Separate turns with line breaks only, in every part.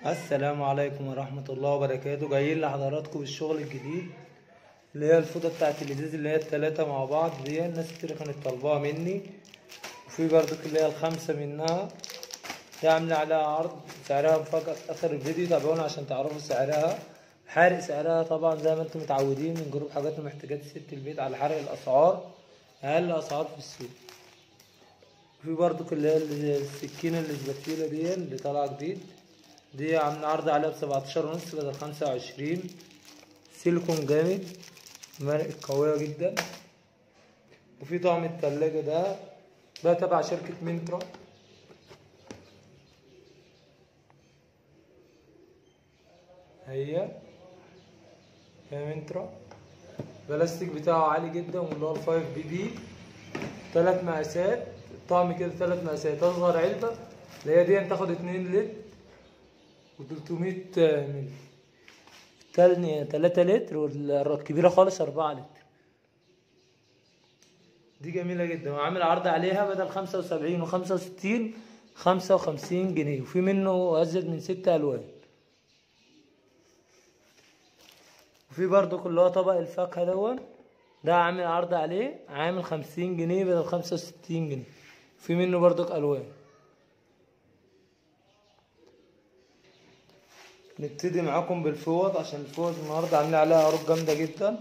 السلام عليكم ورحمة الله وبركاته جايين لحضراتكم بالشغل الجديد اللي هي الفوطة بتاعت الإزاز اللي هي التلاتة مع بعض دي ناس كتير كانت طالباها مني وفي برضك اللي هي الخمسة منها دي عاملة عليها عرض سعرها مفاجأة في آخر الفيديو تابعونا عشان تعرفوا سعرها حارق سعرها طبعا زي ما انتم متعودين من جروب حاجات ومحتاجات ست البيت على حرق الأسعار أقل أسعار في السوق في برضك اللي هي السكينة الاسباتيولا دي اللي طالعة جديد دي عاملة عرض عليها بسبعتاشر ونص بدل خمسة وعشرين سيليكون جامد مرق قوية جدا وفي طعم التلاجة ده ده تبع شركة منترا هي هي منترا البلاستيك بتاعه عالي جدا واللي هو الفايف بي بي تلات مقاسات الطعم كده تلات مقاسات اصغر علبة اللي هي دي تاخد اتنين لتر وتلتمية مللي التانية تلاتة لتر والكبيرة خالص أربعة لتر دي جميلة جدا وعامل عرض عليها بدل خمسة وسبعين وخمسة وستين خمسة وخمسين جنيه وفي منه أزيد من ست ألوان وفي برضو اللي هو طبق الفاكهة دون ده عامل عرض عليه عامل خمسين جنيه بدل خمسة وستين جنيه في منه برضك ألوان نبتدي معاكم بالفوط عشان الفوط النهارده عاملين عليها عروض جامده جدا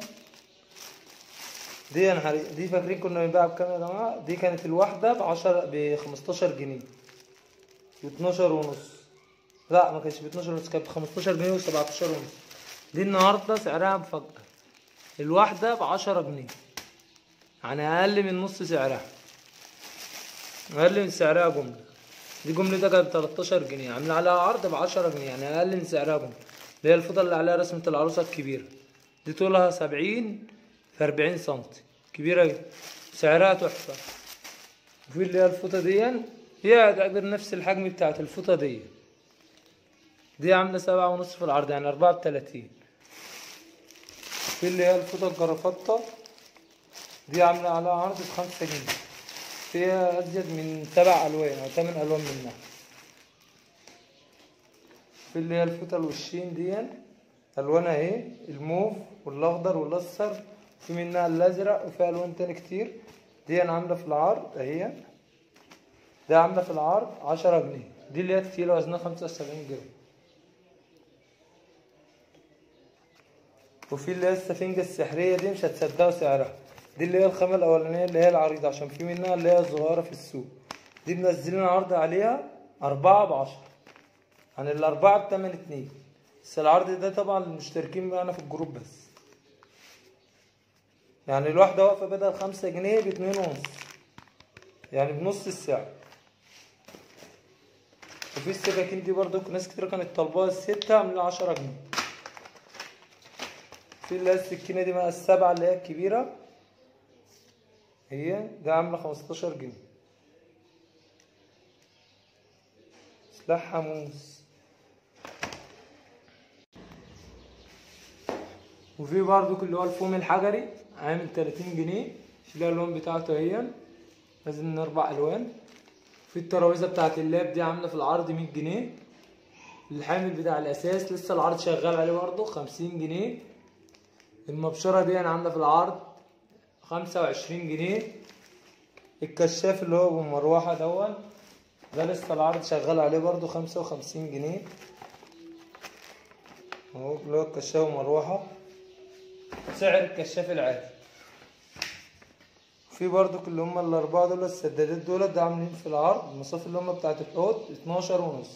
دي انا دي فاكرين كنا بنبيعها بكام يا جماعه دي كانت الواحده ب 10 ب 15 جنيه ب 12 ونص لا ما كانتش ب 12 ونص كانت ب 15 جنيه و 17 ونص دي النهارده سعرها مفاجأة الواحده ب 10 جنيه يعني اقل من نص سعرها اقل من سعرها جمله دي جملتها كانت ب 13 جنيه عامله عليها عرض ب 10 جنيه يعني اقل من سعرها جمله اللي هي الفوطه اللي عليها رسمه العروسه الكبيره دي طولها 70 في 40 سم كبيره جدا سعرها تحفه وفي اللي هي الفوطه دي هي تقدر نفس الحجم بتاعت الفوطه دي دي عامله سبعة ونص في العرض يعني أربعة بتلاتين في اللي هي الفوطه الجرافطه دي عامله عليها عرض بخمسة جنيه فيها أزيد من سبع ألوان أو ثمان ألوان منها في اللي هي الفوطة الوشين دي ألوانها اهي الموف والأخضر والأصفر في منها الأزرق وفي ألوان تاني كتير دي أنا عاملة في العرض أهي دي عاملة في العرض عشرة جنيه دي اللي هي التقيلة وزنها خمسة وسبعين جرام وفي اللي هي السفنجة السحرية دي مش هتصدقوا سعرها دي اللي هي الخامة الأولانية اللي هي العريضة عشان في منها اللي هي الصغيرة في السوق دي منزلين عرض عليها أربعة بعشرة عن الأربعة بتمن اتنين بس العرض ده طبعا للمشتركين معانا في الجروب بس يعني الواحدة واقفة بدل خمسة جنيه باتنين ونص يعني بنص السعر وفي السكاكين دي برضو ناس كتير كانت طالباها الستة عاملة عشرة جنيه في اللي هي السكينة دي بقى السبعة اللي هي الكبيرة هي ده عاملة خمستاشر جنيه سلاح حموس وفي برضو اللي هو الفوم الحجري عامل تلاتين جنيه في الألوان بتاعته اهي لازم من أربع ألوان في الترابيزة بتاعت اللاب دي عاملة في العرض مية جنيه الحامل بتاع الأساس لسه العرض شغال عليه برضو خمسين جنيه المبشرة دي أنا عاملة في العرض خمسة وعشرين جنيه الكشاف اللي هو بمروحة دون ده لسه العرض شغال عليه برضو خمسة وخمسين جنيه اهو اللي هو الكشاف ومروحة سعر الكشاف العادي في برضو اللي هم الأربعة دول السدادات دول ده عاملين في العرض المصاف اللي هم بتاعت الحوض اتناشر ونص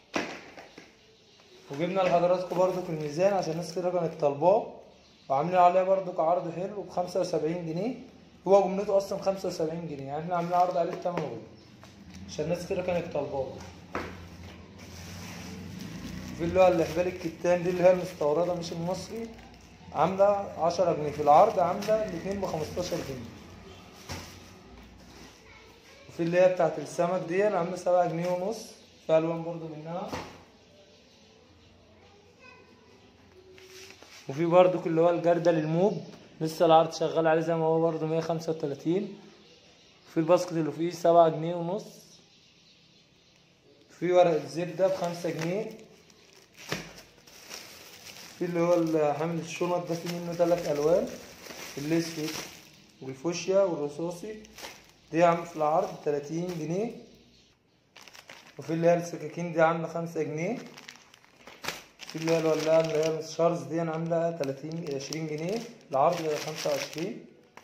وجبنا لحضراتكم برضو الميزان عشان الناس كده كانت طالباه وعاملين عليه برضو عرض حلو بخمسة وسبعين جنيه هو جملته اصلا خمسة وسبعين جنيه يعني احنا عاملين عرض عليه بتمن غير عشان الناس كده كانت طالباه في اللي هو الحبال الكتان دي اللي هي المستوردة مش المصري عاملة عشرة جنيه في العرض عاملة الاتنين بخمستاشر جنيه وفي اللي هي بتاعت السمك دي عاملة سبعة جنيه ونص في ألوان برضو منها وفي برضو اللي هو الجردل الموب لسه العرض شغال عليه زي ما هو برضو مية خمسة وتلاتين في الباسكت اللي فيه سبعة جنيه ونص في ورق الزبدة بخمسة جنيه في اللي هو ال- حامل الشنط ده في منه تلات ألوان الأسود والفوشيا والرصاصي دي عاملة في العرض تلاتين جنيه وفي اللي هي السكاكين دي عاملة خمسة جنيه في اللي هي الولاعة اللي هي الشارز دي أنا عاملة تلاتين عشرين جنيه العرض خمسة وعشرين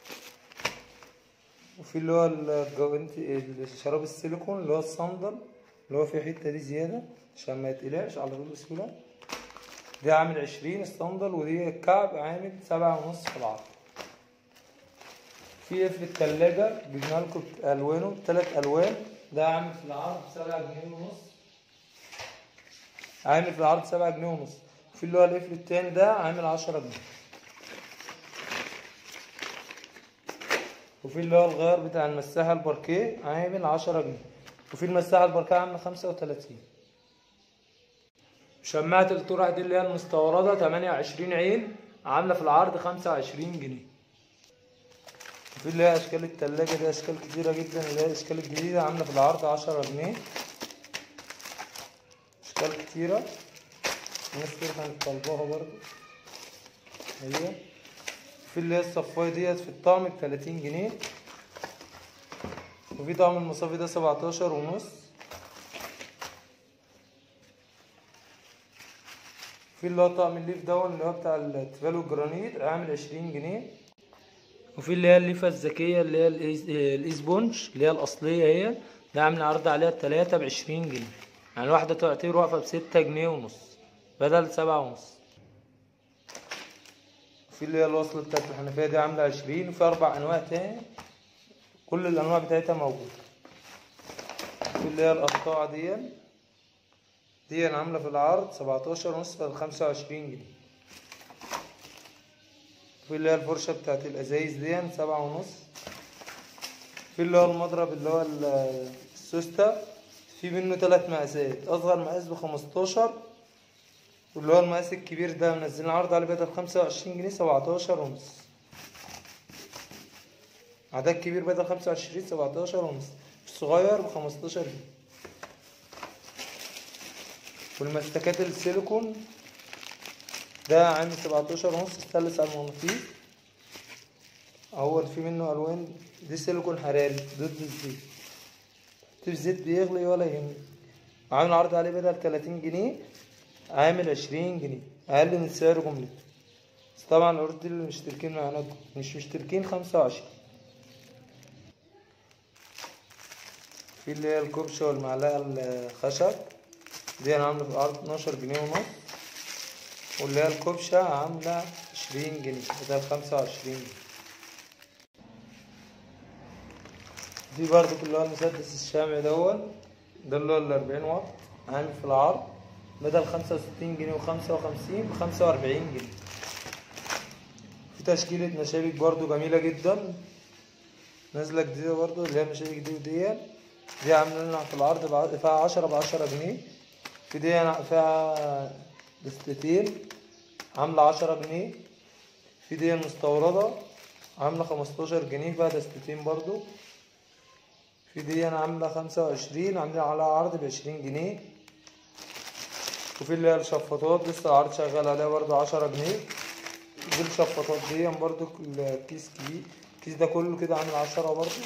وفي اللي هو الجوانت الشراب السيليكون اللي هو الصندل اللي هو فيه حتة دي زيادة عشان ما يتقلعش على طول بسهولة دي عامل عشرين الصندل ودي الكعب عامل سبعة ونص في العرض في قفل التلاجة جبنا لكم ألوانه تلات ألوان ده عامل في العرض سبعة جنيه ونص عامل في العرض سبعة جنيه ونص في اللي هو القفل التاني ده عامل عشرة جنيه وفي اللي هو الغيار بتاع المساحة الباركيه عامل عشرة جنيه وفي المساحة الباركيه عاملة خمسة وتلاتين شماعة الطرح دي اللي هي المستوردة تمانية وعشرين عين عاملة في العرض خمسة وعشرين جنيه وفي اللي هي أشكال التلاجة دي أشكال كتيرة جدا اللي هي الأشكال الجديدة عاملة في العرض عشرة جنيه أشكال كتيرة الناس كتير كانت طالباها برضه أيوه في اللي هي الصفاية ديت في الطقم بتلاتين جنيه وفي طقم المصافي ده سبعتاشر ونص في اللي هو طقم الليف دون اللي هو بتاع التيفال والجرانيت عامل عشرين جنيه وفي اللي هي الليفة الذكية اللي هي الإيز- الإيسبونج اللي هي الأصلية هي ده عامل عرض عليها التلاتة بعشرين جنيه يعني الواحدة تعتبر واقفة بستة جنيه ونص بدل سبعة ونص في اللي هي الوصلة بتاعت الحنفية دي عاملة عشرين وفي أربع أنواع تاني كل الأنواع بتاعتها موجودة في اللي هي القطاعة دي دي أنا عاملة في العرض سبعتاشر ونص بخمسة وعشرين جنيه في اللي هي الفرشة بتاعت الأزايز دي سبعة ونص في اللي هو المضرب اللي هو ال- السوسته في منه تلات مقاسات أصغر مقاس بخمستاشر واللي هو المقاس الكبير ده منزلين عرض عليه بدل خمسة وعشرين جنيه سبعتاشر ونص عدد كبير بدل خمسة وعشرين سبعتاشر ونص الصغير بخمستاشر جنيه والمسكات السيليكون ده عامل سبعتاشر ونص ستانلس المغناطيس اول في منه الوان دي سيليكون حراري ضد الزيت في زيت بيغلي ولا يهمك عامل عرض عليه بدل تلاتين جنيه عامل عشرين جنيه اقل من سعر جملته بس طبعا العروض دي اللي مشتركين معانا مش مشتركين خمسة وعشرين في اللي هي الكبشة والمعلقة الخشب دي انا عاملة في العرض اتناشر جنيه ونص واللي هي الكبشة عاملة عشرين جنيه بدل خمسة وعشرين جنيه دي برضو كلها المسدس الشامع دون ده اللي هو الأربعين واط عامل في العرض بدل خمسة وستين جنيه وخمسة وخمسين بخمسة وأربعين جنيه في تشكيلة مشابك برضو جميلة جدا نازلة جديدة برضو اللي هي مشابك دي ودي دي عاملة لنا في العرض بع- فيها عشرة بعشرة جنيه في دي أنا فيها دستتين عاملة عشرة جنيه في دي مستوردة عاملة خمستاشر جنيه فيها دستتين برضو في دي انا عاملة خمسة وعشرين عاملين عليها عرض بعشرين جنيه وفي اللي هي الشفاطات لسه العرض شغال عليها برضو عشرة جنيه دي الشفاطات دي برضو الكيس كبير الكيس ده كله كده عامل عشرة برضو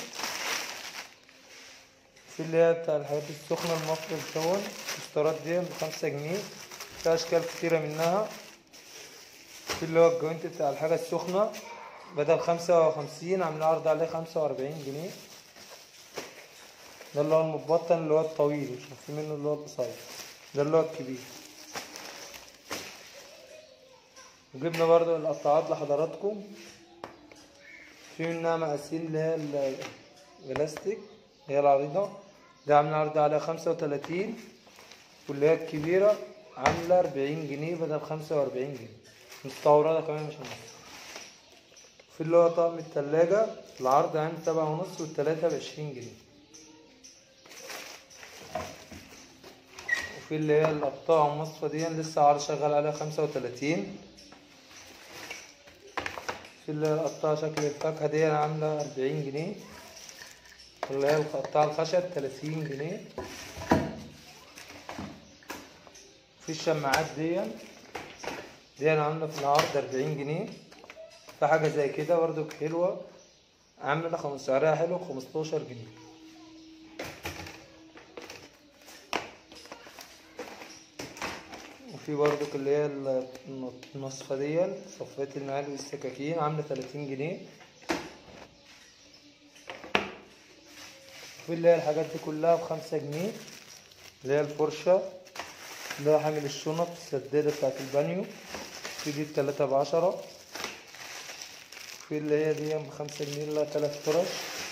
في اللي هي بتاع الحاجات السخنة المفرش دون الستارات دي بخمسة جنيه في أشكال كتيرة منها في اللي هو الجوينت بتاع الحاجة السخنة بدل خمسة وخمسين عاملين عرض عليه خمسة وأربعين جنيه ده اللي هو المبطن اللي هو الطويل مش في منه اللي هو القصير ده اللي هو الكبير وجبنا برضو القطاعات لحضراتكم في منها مقاسين اللي هي ال- البلاستيك اللي هي العريضة ده عاملين عرض عليها خمسة وتلاتين واللي هي الكبيرة عاملة أربعين جنيه بدل خمسة وأربعين جنيه مستوردة كمان مش مصر في اللي هو طقم التلاجة العرض عامل سبعة ونص والتلاتة بعشرين جنيه وفي اللي هي القطاعة المصفى دي لسه عرض شغال عليها خمسة وتلاتين في اللي هي القطاعة شكل الفاكهة دي عاملة أربعين جنيه واللي هي القطاعة الخشب تلاتين جنيه في الشماعات دي دي انا عامله في العرض أربعين جنيه في حاجه زي كده برضك حلوه عامله خمس سعرها حلو خمستاشر جنيه وفي برضك اللي هي ال- النصفة دي صفات المعالق والسكاكين عاملة تلاتين جنيه وفي اللي هي الحاجات دي كلها بخمسة جنيه اللي هي الفرشة اللي هو حامل الشنط السدادة بتاعت البانيو في دي بتلاتة بعشرة في اللي هي دي بخمسة جنيه اللي هي تلات فرش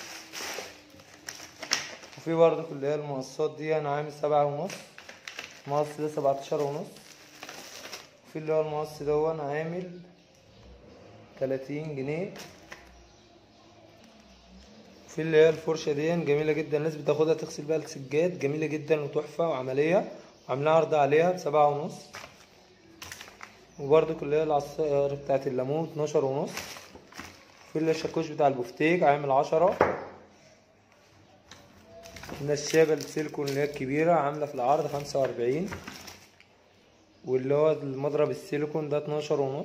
وفي برضك اللي هي المقصات دي أنا عامل سبعة ونص المقص ده سبعتاشر ونص في اللي هو المقص دون عامل تلاتين جنيه في اللي هي الفرشة دي جميلة جدا الناس بتاخدها تغسل بيها السجاد جميلة جدا وتحفة وعملية وعاملين عرض عليها بسبعة ونص وبرضو اللي هي العصائر بتاعت الليمون اتناشر ونص في اللي هي الشاكوش بتاع البفتيك عامل عشرة النشابة السيليكون اللي هي الكبيرة عاملة في العرض خمسة وأربعين واللي هو المضرب السيليكون ده اتناشر ونص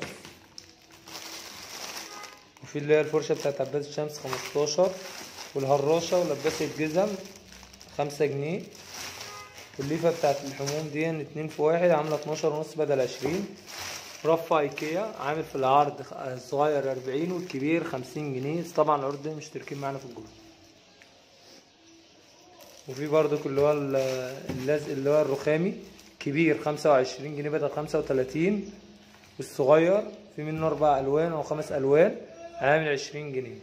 وفي اللي هي الفرشة بتاعت عباس الشمس خمستاشر والهراشة ولباس الجزم خمسة جنيه والليفة بتاعت الحموم دي اتنين في واحد عاملة اتناشر ونص بدل عشرين رفع ايكيا عامل في العرض خ- الصغير أربعين والكبير خمسين جنيه بس طبعا العروض دي مشتركين معانا في الجروب وفي برضو اللي هو ال- اللزق اللي هو الرخامي كبير خمسة وعشرين جنيه بدل خمسة وتلاتين والصغير في منه أربع ألوان أو خمس ألوان عامل عشرين جنيه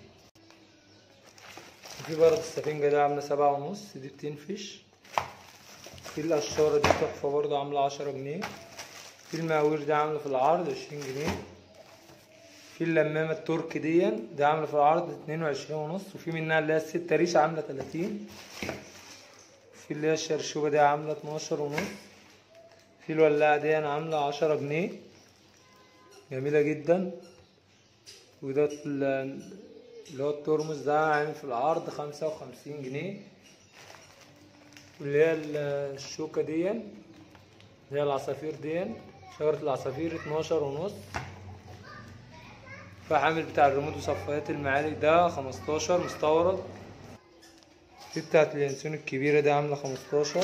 وفي برضه السفنجة دي عاملة سبعة ونص دي بتنفش في القشارة دي تحفة برضه عاملة عشرة جنيه في المقاوير دي عاملة في العرض عشرين جنيه في اللمامة التركي دي دي عاملة في العرض اتنين وعشرين ونص وفي منها اللي هي الستة ريش عاملة تلاتين في اللي هي الشرشوبة دي عاملة اتناشر ونص في الولاعة دي أنا عاملة عشرة جنيه جميلة جدا وده ال- اللي هو الترمس ده عامل في العرض خمسة وخمسين جنيه واللي هي ال- الشوكة دي اللي هي العصافير دي شجرة العصافير اتناشر ونص فعامل بتاع الريموت وصفايات المعالق ده خمستاشر مستورد في بتاعت اليانسون الكبيرة دي عاملة خمستاشر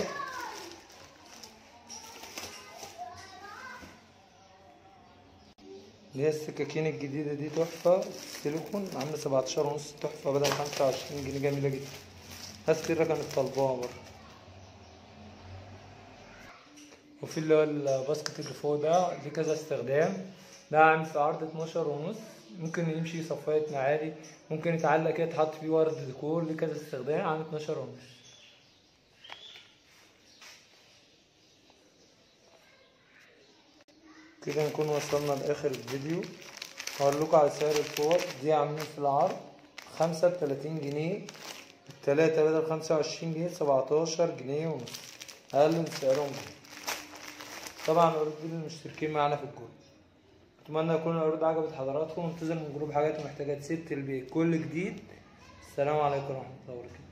اللي هي السكاكين الجديدة دي تحفة سيليكون عاملة سبعتاشر ونص تحفة بدل خمسة وعشرين جنيه جميلة جدا ناس كتير كانت طالباها برضه وفي اللي هو الباسكت اللي فوق ده ليه كذا استخدام ده عامل في عرض اتناشر ونص ممكن يمشي صفاية معالي ممكن يتعلق كده تحط فيه ورد ديكور ليه كذا استخدام عامل اتناشر ونص كده نكون وصلنا لآخر الفيديو هقول لكم على سعر الفور دي عاملين في العرض خمسة بتلاتين جنيه التلاتة بدل خمسة وعشرين جنيه سبعتاشر جنيه ونص أقل من سعرهم طبعا العروض دي للمشتركين معانا في الجروب أتمنى يكون العروض عجبت حضراتكم وانتظر من الجروب حاجات محتاجة ست البيت كل جديد السلام عليكم ورحمة الله وبركاته